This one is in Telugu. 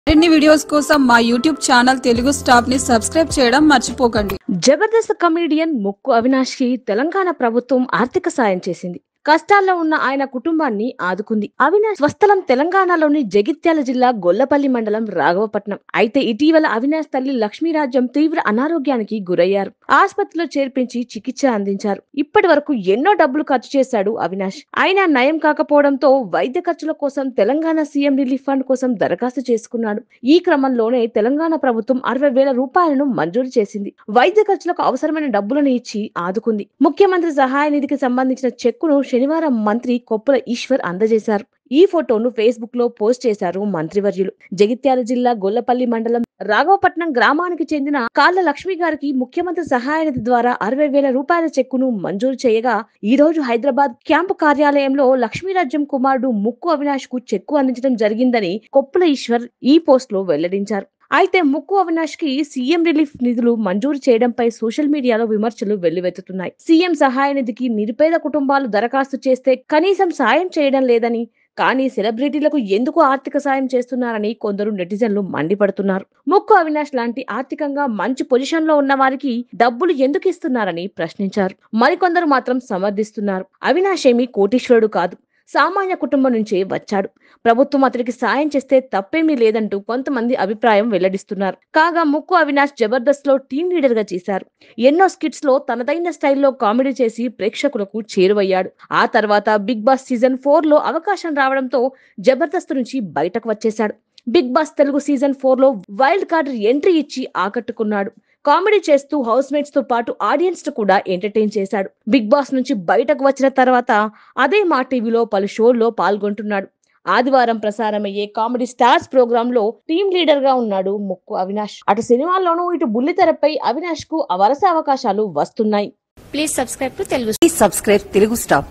మరిన్ని వీడియోస్ కోసం మా యూట్యూబ్ ఛానల్ తెలుగు స్టాప్ ని సబ్స్క్రైబ్ చేయడం మర్చిపోకండి జబర్దస్త్ కమేడియన్ ముక్కు అవినాష్ కి తెలంగాణ ప్రభుత్వం ఆర్థిక సాయం చేసింది కష్టాల్లో ఉన్న ఆయన కుటుంబాన్ని ఆదుకుంది అవినాష్ స్వస్థలం తెలంగాణలోని జగిత్యాల జిల్లా గొల్లపల్లి మండలం రాఘవపట్నం అయితే ఇటీవల అవినాష్ తల్లి లక్ష్మీరాజ్యం తీవ్ర అనారోగ్యానికి గురయ్యారు ఆసుపత్రిలో చేర్పించి చికిత్స అందించారు ఇప్పటి వరకు ఎన్నో డబ్బులు ఖర్చు చేశాడు అవినాష్ అయినా నయం కాకపోవడంతో వైద్య ఖర్చుల కోసం తెలంగాణ సీఎం రిలీఫ్ ఫండ్ కోసం దరఖాస్తు చేసుకున్నాడు ఈ క్రమంలోనే తెలంగాణ ప్రభుత్వం అరవై వేల రూపాయలను మంజూరు చేసింది వైద్య ఖర్చులకు అవసరమైన డబ్బులను ఇచ్చి ఆదుకుంది ముఖ్యమంత్రి సహాయ నిధికి సంబంధించిన చెక్కును శనివారం మంత్రి కొప్పుల ఈశ్వర్ అందజేశారు ఈ ఫోటోను ఫేస్బుక్ లో పోస్ట్ చేశారు మంత్రివర్యులు జగిత్యాల జిల్లా గొల్లపల్లి మండలం రాఘవపట్నం గ్రామానికి చెందిన కాళ్ళ లక్ష్మి గారికి ముఖ్యమంత్రి సహాయ నిధి ద్వారా అరవై వేల రూపాయల చెక్కును మంజూరు చేయగా ఈ రోజు హైదరాబాద్ క్యాంపు కార్యాలయంలో లక్ష్మీరాజ్యం కుమారుడు ముక్కు అవినాష్ కు చెక్కు అందించడం జరిగిందని కొప్పుల ఈశ్వర్ ఈ పోస్ట్ లో వెల్లడించారు అయితే ముక్కు అవినాష్ కి సీఎం రిలీఫ్ నిధులు మంజూరు చేయడంపై సోషల్ మీడియాలో విమర్శలు వెల్లువెత్తుతున్నాయి సీఎం సహాయ నిధికి నిరుపేద కుటుంబాలు దరఖాస్తు చేస్తే కనీసం సాయం చేయడం లేదని కానీ సెలబ్రిటీలకు ఎందుకు ఆర్థిక సాయం చేస్తున్నారని కొందరు నెటిజన్లు మండిపడుతున్నారు ముక్కు అవినాష్ లాంటి ఆర్థికంగా మంచి పొజిషన్ లో ఉన్న వారికి డబ్బులు ఎందుకు ఇస్తున్నారని ప్రశ్నించారు మరికొందరు మాత్రం సమర్థిస్తున్నారు అవినాష్ ఏమీ కోటీశ్వరుడు కాదు సామాన్య కుటుంబం నుంచే వచ్చాడు ప్రభుత్వం అతడికి సాయం చేస్తే తప్పేమీ లేదంటూ కొంతమంది అభిప్రాయం వెల్లడిస్తున్నారు కాగా ముక్కు అవినాష్ జబర్దస్త్ లో టీం లీడర్ గా చేశారు ఎన్నో స్కిట్స్ లో తనదైన స్టైల్లో కామెడీ చేసి ప్రేక్షకులకు చేరువయ్యాడు ఆ తర్వాత బిగ్ బాస్ సీజన్ ఫోర్ లో అవకాశం రావడంతో జబర్దస్త్ నుంచి బయటకు వచ్చేశాడు Bigg Boss Telugu season four లో వైల్డ్ కార్డ్ ఎంట్రీ ఇచ్చి ఆకట్టుకున్నాడు కామెడీ చేస్తూ హౌస్ మేట్స్ తో పాటు ఆడియన్స్ ను కూడా ఎంటర్టైన్ చేశాడు బిగ్ బాస్ నుంచి బయటకు వచ్చిన తర్వాత అదే మా టీవీలో పలు షోల్లో పాల్గొంటున్నాడు ఆదివారం ప్రసారమయ్యే కామెడీ స్టార్స్ ప్రోగ్రామ్ లో టీమ్ లీడర్ గా ఉన్నాడు ముక్కు అవినాష్ అటు సినిమాల్లోనూ ఇటు బుల్లితెరపై అవినాష్ కు వరుస అవకాశాలు వస్తున్నాయి Please subscribe to Telugu Please subscribe Telugu Star.